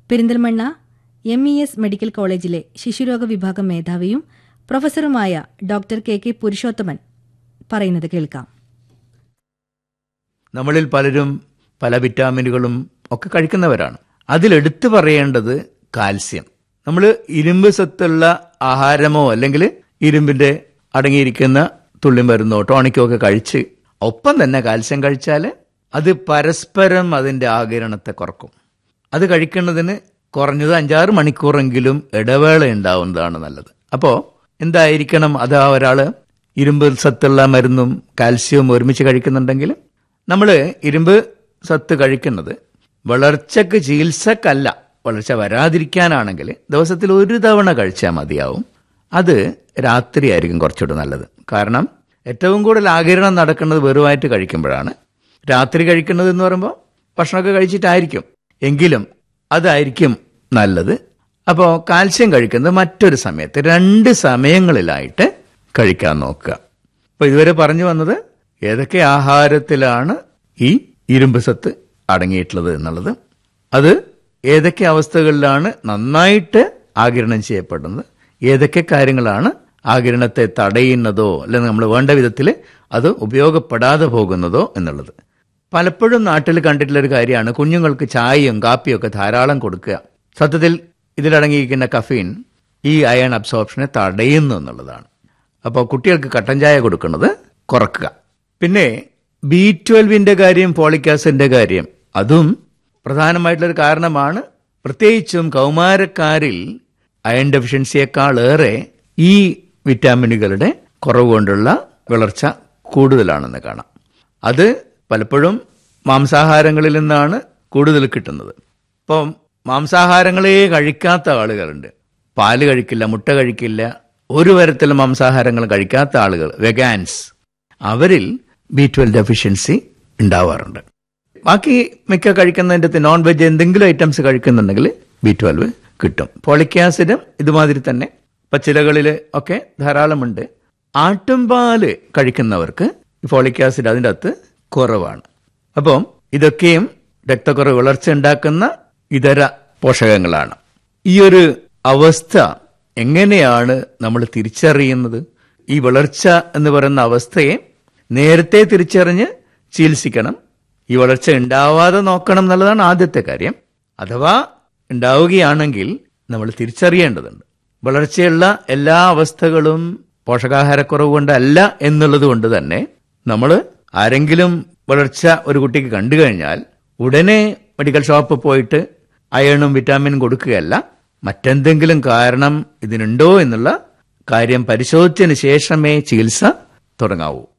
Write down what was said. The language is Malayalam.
Perinthalmanna M E S medical കോളേജിലെ ശിശുരോഗ വിഭാഗം മേധാവിയും പ്രൊഫസറുമായ ഡോക്ടർ കെ കെ പുരുഷോത്തമൻ പറയുന്നത് കേൾക്കാം നമ്മളിൽ പലരും പല വിറ്റാമിനുകളും ഒക്കെ കഴിക്കുന്നവരാണ് അതിലെടുത്തു പറയേണ്ടത് കാൽസ്യം നമ്മൾ ഇരുമ്പ് സത്തുള്ള ആഹാരമോ അല്ലെങ്കിൽ ഇരുമ്പിന്റെ അടങ്ങിയിരിക്കുന്ന തുള്ളിമരുന്നോ ടോണിക്കോ ഒക്കെ കഴിച്ച് ഒപ്പം തന്നെ കാൽസ്യം കഴിച്ചാൽ അത് പരസ്പരം അതിന്റെ ആകിരണത്തെ കുറക്കും അത് കഴിക്കുന്നതിന് കുറഞ്ഞത് അഞ്ചാറ് മണിക്കൂറെങ്കിലും ഇടവേള ഉണ്ടാവുന്നതാണ് നല്ലത് അപ്പോൾ എന്തായിരിക്കണം അത് ആ ഒരാൾ ഇരുമ്പ് സത്തുള്ള മരുന്നും കാൽസ്യവും ഒരുമിച്ച് കഴിക്കുന്നുണ്ടെങ്കിൽ നമ്മൾ ഇരുമ്പ് സത്ത് കഴിക്കുന്നത് വളർച്ചക്ക് ചികിത്സക്കല്ല വളർച്ച വരാതിരിക്കാനാണെങ്കിൽ ദിവസത്തിൽ ഒരു തവണ കഴിച്ചാൽ മതിയാവും അത് രാത്രിയായിരിക്കും കുറച്ചുകൂടെ നല്ലത് കാരണം ഏറ്റവും കൂടുതൽ ആകിരണം നടക്കുന്നത് വെറുമായിട്ട് കഴിക്കുമ്പോഴാണ് രാത്രി കഴിക്കുന്നത് എന്ന് പറയുമ്പോൾ ഭക്ഷണമൊക്കെ കഴിച്ചിട്ടായിരിക്കും എങ്കിലും അതായിരിക്കും നല്ലത് അപ്പോൾ കാൽസ്യം കഴിക്കുന്നത് മറ്റൊരു സമയത്ത് രണ്ട് സമയങ്ങളിലായിട്ട് കഴിക്കാൻ നോക്കുക അപ്പോൾ ഇതുവരെ പറഞ്ഞു വന്നത് ഏതൊക്കെ ആഹാരത്തിലാണ് ഈ ഇരുമ്പ് സത്ത് അടങ്ങിയിട്ടുള്ളത് എന്നുള്ളത് അത് ഏതൊക്കെ അവസ്ഥകളിലാണ് നന്നായിട്ട് ആകിരണം ചെയ്യപ്പെടുന്നത് ഏതൊക്കെ കാര്യങ്ങളാണ് ആകിരണത്തെ തടയുന്നതോ അല്ലെങ്കിൽ നമ്മൾ വേണ്ട വിധത്തിൽ അത് ഉപയോഗപ്പെടാതെ പോകുന്നതോ എന്നുള്ളത് പലപ്പോഴും നാട്ടിൽ കണ്ടിട്ടുള്ള ഒരു കാര്യമാണ് കുഞ്ഞുങ്ങൾക്ക് ചായയും കാപ്പിയും ഒക്കെ ധാരാളം കൊടുക്കുക സത്യത്തിൽ ഇതിലടങ്ങിയിരിക്കുന്ന കഫീൻ ഈ അയൺ അബ്സോർപ്ഷനെ തടയുന്നു എന്നുള്ളതാണ് അപ്പോൾ കുട്ടികൾക്ക് കട്ടൻ ചായ കൊടുക്കുന്നത് കുറക്കുക പിന്നെ ബി ട്വൽവിന്റെ കാര്യം ഫോളിക് ആസിഡിന്റെ കാര്യം അതും പ്രധാനമായിട്ടുള്ളൊരു കാരണമാണ് പ്രത്യേകിച്ചും കൗമാരക്കാരിൽ അയൺ ഡെഫിഷ്യൻസിയേക്കാളേറെ ഈ വിറ്റാമിനുകളുടെ കുറവ് കൊണ്ടുള്ള വളർച്ച കൂടുതലാണെന്ന് കാണാം അത് പലപ്പോഴും മാംസാഹാരങ്ങളിൽ നിന്നാണ് കൂടുതൽ കിട്ടുന്നത് ഇപ്പം മാംസാഹാരങ്ങളെ കഴിക്കാത്ത ആളുകളുണ്ട് പാല് കഴിക്കില്ല മുട്ട കഴിക്കില്ല ഒരു തരത്തിലും മാംസാഹാരങ്ങൾ കഴിക്കാത്ത ആളുകൾ വെഗാൻസ് അവരിൽ ബി ട്വൽവ് ഡെഫിഷ്യൻസി ഉണ്ടാവാറുണ്ട് ബാക്കി മിക്ക കഴിക്കുന്നതിൻ്റെ നോൺ വെജ് എന്തെങ്കിലും ഐറ്റംസ് കഴിക്കുന്നുണ്ടെങ്കിൽ ബി ട്വൽവ് കിട്ടും ഫോളിക് ആസിഡും ഇതുമാതിരി തന്നെ പച്ചിലകളിൽ ഒക്കെ ധാരാളമുണ്ട് ആട്ടുംപാല് കഴിക്കുന്നവർക്ക് ഫോളിക് ആസിഡ് അതിൻ്റെ അകത്ത് കുറവാണ് അപ്പം ഇതൊക്കെയും രക്തക്കുറവ് വളർച്ച ഉണ്ടാക്കുന്ന ഇതര പോഷകങ്ങളാണ് ഈ ഒരു അവസ്ഥ എങ്ങനെയാണ് നമ്മൾ തിരിച്ചറിയുന്നത് ഈ വളർച്ച എന്ന് പറയുന്ന അവസ്ഥയെ നേരത്തെ തിരിച്ചറിഞ്ഞ് ചികിത്സിക്കണം ഈ വളർച്ച ഉണ്ടാവാതെ നോക്കണം എന്നുള്ളതാണ് ആദ്യത്തെ കാര്യം അഥവാ ഉണ്ടാവുകയാണെങ്കിൽ നമ്മൾ തിരിച്ചറിയേണ്ടതുണ്ട് വളർച്ചയുള്ള എല്ലാ അവസ്ഥകളും പോഷകാഹാരക്കുറവ് കൊണ്ടല്ല എന്നുള്ളത് കൊണ്ട് തന്നെ നമ്മൾ ആരെങ്കിലും വളർച്ച ഒരു കുട്ടിക്ക് കണ്ടു കഴിഞ്ഞാൽ ഉടനെ മെഡിക്കൽ ഷോപ്പിൽ പോയിട്ട് അയണും വിറ്റാമിനും കൊടുക്കുകയല്ല മറ്റെന്തെങ്കിലും കാരണം ഇതിനുണ്ടോ എന്നുള്ള കാര്യം പരിശോധിച്ചതിന് ശേഷമേ ചികിത്സ തുടങ്ങാവൂ